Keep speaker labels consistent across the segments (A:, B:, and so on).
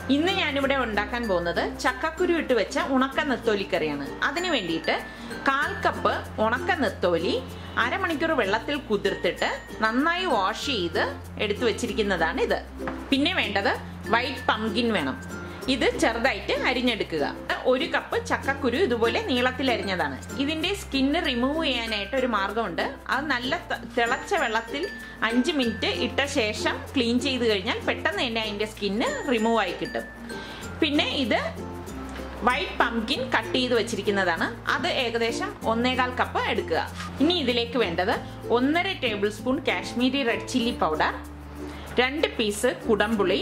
A: ഇന്ന് ഞാനിവിടെ ഉണ്ടാക്കാൻ പോകുന്നത് ചക്കക്കുരു ഇട്ട് വെച്ച ഉണക്ക നെത്തോലിക്കറിയാണ് അതിന് വേണ്ടിയിട്ട് കാൽ കപ്പ് ഉണക്ക നെത്തോലി അരമണിക്കൂർ വെള്ളത്തിൽ കുതിർത്തിട്ട് നന്നായി വാഷ് ചെയ്ത് എടുത്തു വെച്ചിരിക്കുന്നതാണ് ഇത് പിന്നെ വേണ്ടത് വൈറ്റ് പംകിൻ വേണം ഇത് ചെറുതായിട്ട് അരിഞ്ഞെടുക്കുക ഒരു കപ്പ് ചക്കക്കുരു ഇതുപോലെ നീളത്തിൽ അരിഞ്ഞതാണ് ഇതിന്റെ സ്കിന്ന് റിമൂവ് ചെയ്യാനായിട്ട് ഒരു മാർഗമുണ്ട് അത് നല്ല ത- തിളച്ച വെള്ളത്തിൽ അഞ്ച് മിനിറ്റ് ഇട്ട ശേഷം ക്ലീൻ ചെയ്ത് കഴിഞ്ഞാൽ പെട്ടെന്ന് തന്നെ അതിന്റെ സ്കിന്ന് റിമൂവ് ആയി കിട്ടും പിന്നെ ഇത് വൈറ്റ് പംകിൻ കട്ട് ചെയ്ത് വെച്ചിരിക്കുന്നതാണ് അത് ഏകദേശം ഒന്നേകാൽ കപ്പ് എടുക്കുക ഇനി ഇതിലേക്ക് വേണ്ടത് ഒന്നര table spoon Kashmiri red chilli powder രണ്ട് പീസ് കുടംപുളി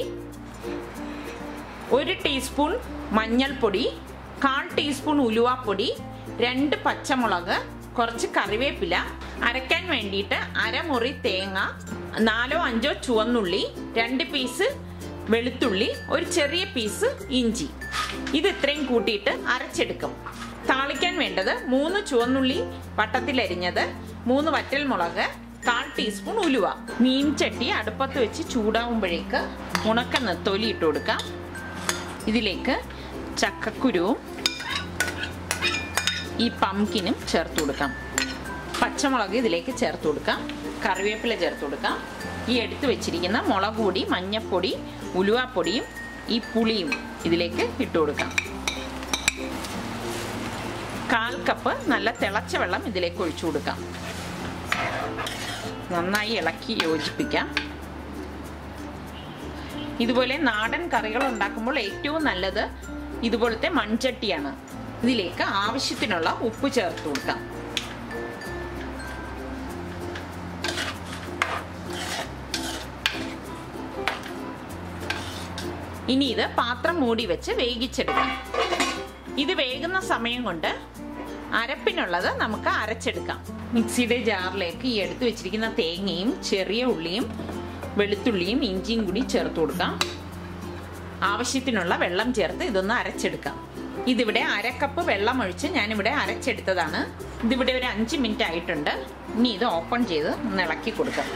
A: ഒരു ടീസ്പൂൺ മഞ്ഞൾപ്പൊടി കാൽ ടീസ്പൂൺ ഉലുവാപ്പൊടി രണ്ട് പച്ചമുളക് കുറച്ച് കറിവേപ്പില അരയ്ക്കാൻ വേണ്ടിയിട്ട് അരമുറി തേങ്ങ നാലോ അഞ്ചോ ചുവന്നുള്ളി രണ്ട് പീസ് വെളുത്തുള്ളി ഒരു ചെറിയ പീസ് ഇഞ്ചി ഇത് ഇത്രയും കൂട്ടിയിട്ട് അരച്ചെടുക്കും താളിക്കാൻ വേണ്ടത് മൂന്ന് ചുവന്നുള്ളി വട്ടത്തിലരിഞ്ഞത് മൂന്ന് വറ്റൽ മുളക് കാൽ ടീസ്പൂൺ ഉലുവ മീൻ ചട്ടി അടുപ്പത്ത് വെച്ച് ചൂടാവുമ്പോഴേക്ക് ഉണക്ക നെത്തോലി ഇട്ട് കൊടുക്കാം ഇതിലേക്ക് ചക്കക്കുരുവും ഈ പംകിനും ചേർത്ത് കൊടുക്കാം പച്ചമുളക് ഇതിലേക്ക് ചേർത്ത് കൊടുക്കാം കറിവേപ്പില ചേർത്ത് കൊടുക്കാം ഈ എടുത്തു വെച്ചിരിക്കുന്ന മുളക് പൊടി മഞ്ഞപ്പൊടി ഉലുവാപ്പൊടിയും ഈ പുളിയും ഇതിലേക്ക് ഇട്ട് കൊടുക്കാം കാൽ കപ്പ് നല്ല തിളച്ച വെള്ളം ഇതിലേക്ക് ഒഴിച്ചു കൊടുക്കാം നന്നായി ഇളക്കി യോജിപ്പിക്കാം ഇതുപോലെ നാടൻ കറികൾ ഉണ്ടാക്കുമ്പോൾ ഏറ്റവും നല്ലത് ഇതുപോലത്തെ മൺചട്ടിയാണ് ഇതിലേക്ക് ആവശ്യത്തിനുള്ള ഉപ്പ് ചേർത്ത് കൊടുക്കാം ഇനി ഇത് പാത്രം മൂടി വെച്ച് വേവിച്ചെടുക്കാം ഇത് വേകുന്ന സമയം കൊണ്ട് അരപ്പിനുള്ളത് നമുക്ക് അരച്ചെടുക്കാം മിക്സിയുടെ ജാറിലേക്ക് ഈ എടുത്തു വെച്ചിരിക്കുന്ന തേങ്ങയും ചെറിയ ഉള്ളിയും വെളുത്തുള്ളിയും ഇഞ്ചിയും കൂടി ചേർത്ത് കൊടുക്കാം ആവശ്യത്തിനുള്ള വെള്ളം ചേർത്ത് ഇതൊന്ന് അരച്ചെടുക്കാം ഇതിവിടെ അരക്കപ്പ് വെള്ളം ഒഴിച്ച് ഞാനിവിടെ അരച്ചെടുത്തതാണ് ഇതിവിടെ ഒരു അഞ്ച് മിനിറ്റ് ആയിട്ടുണ്ട് ഇനി ഇത് ഓപ്പൺ ചെയ്ത് ഒന്ന് ഇളക്കി കൊടുക്കാം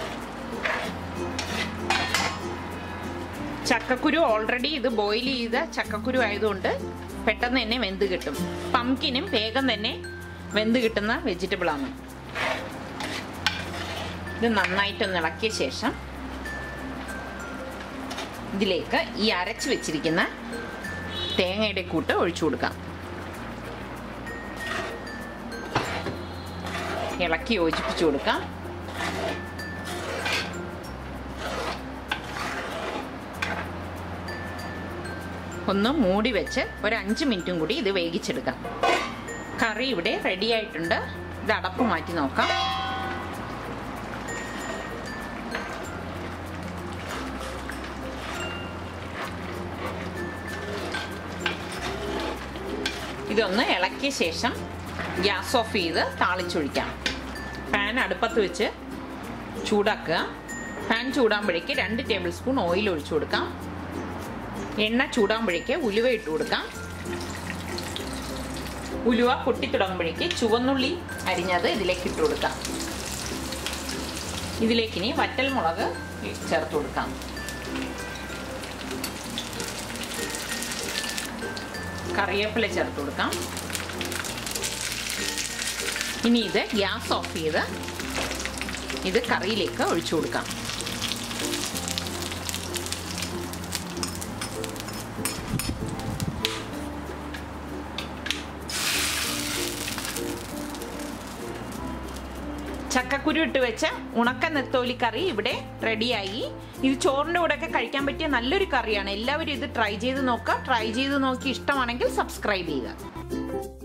A: ചക്കക്കുരു ഓൾറെഡി ഇത് ബോയിൽ ചെയ്ത ചക്കക്കുരു ആയതുകൊണ്ട് പെട്ടെന്ന് തന്നെ വെന്ത് കിട്ടും പംകിനും വേഗം തന്നെ വെന്ത് കിട്ടുന്ന വെജിറ്റബിൾ ആണ് ഇത് നന്നായിട്ടൊന്ന് ഇളക്കിയ ശേഷം ഇതിലേക്ക് ഈ അരച്ച് വെച്ചിരിക്കുന്ന തേങ്ങയുടെ കൂട്ട് ഒഴിച്ചു കൊടുക്കാം ഇളക്കി യോജിപ്പിച്ചു കൊടുക്കാം ഒന്ന് മൂടി വെച്ച് ഒരു അഞ്ച് മിനിറ്റും കൂടി ഇത് വേവിച്ചെടുക്കാം കറി ഇവിടെ റെഡി ആയിട്ടുണ്ട് ഇത് അടപ്പ് മാറ്റി നോക്കാം ഇതൊന്ന് ഇളക്കിയ ശേഷം ഗ്യാസ് ഓഫ് ചെയ്ത് താളിച്ചൊഴിക്കാം പാൻ അടുപ്പത്ത് വെച്ച് ചൂടാക്കുക പാൻ ചൂടാകുമ്പോഴേക്ക് രണ്ട് ടേബിൾ സ്പൂൺ ഓയിൽ ഒഴിച്ചു കൊടുക്കാം എണ്ണ ചൂടാകുമ്പോഴേക്ക് ഉലുവ ഇട്ട് കൊടുക്കാം ഉലുവ പൊട്ടിത്തുടങ്ങുമ്പോഴേക്ക് ചുവന്നുള്ളി അരിഞ്ഞത് ഇതിലേക്ക് ഇട്ട് കൊടുക്കാം ഇതിലേക്ക് ഇനി വറ്റൽ മുളക് ചേർത്ത് കൊടുക്കാം കറിവേപ്പില ചേർത്ത് കൊടുക്കാം ഇനി ഇത് ഗ്യാസ് ഓഫ് ചെയ്ത് ഇത് കറിയിലേക്ക് ഒഴിച്ചു കൊടുക്കാം ചക്കക്കുരു ഇട്ട് വെച്ച ഉണക്ക നെത്തോലി കറി ഇവിടെ റെഡിയായി ഇത് ചോറിൻ്റെ കൂടെയൊക്കെ കഴിക്കാൻ പറ്റിയ നല്ലൊരു കറിയാണ് എല്ലാവരും ഇത് ട്രൈ ചെയ്ത് നോക്കുക ട്രൈ ചെയ്ത് നോക്കി ഇഷ്ടമാണെങ്കിൽ സബ്സ്ക്രൈബ് ചെയ്യുക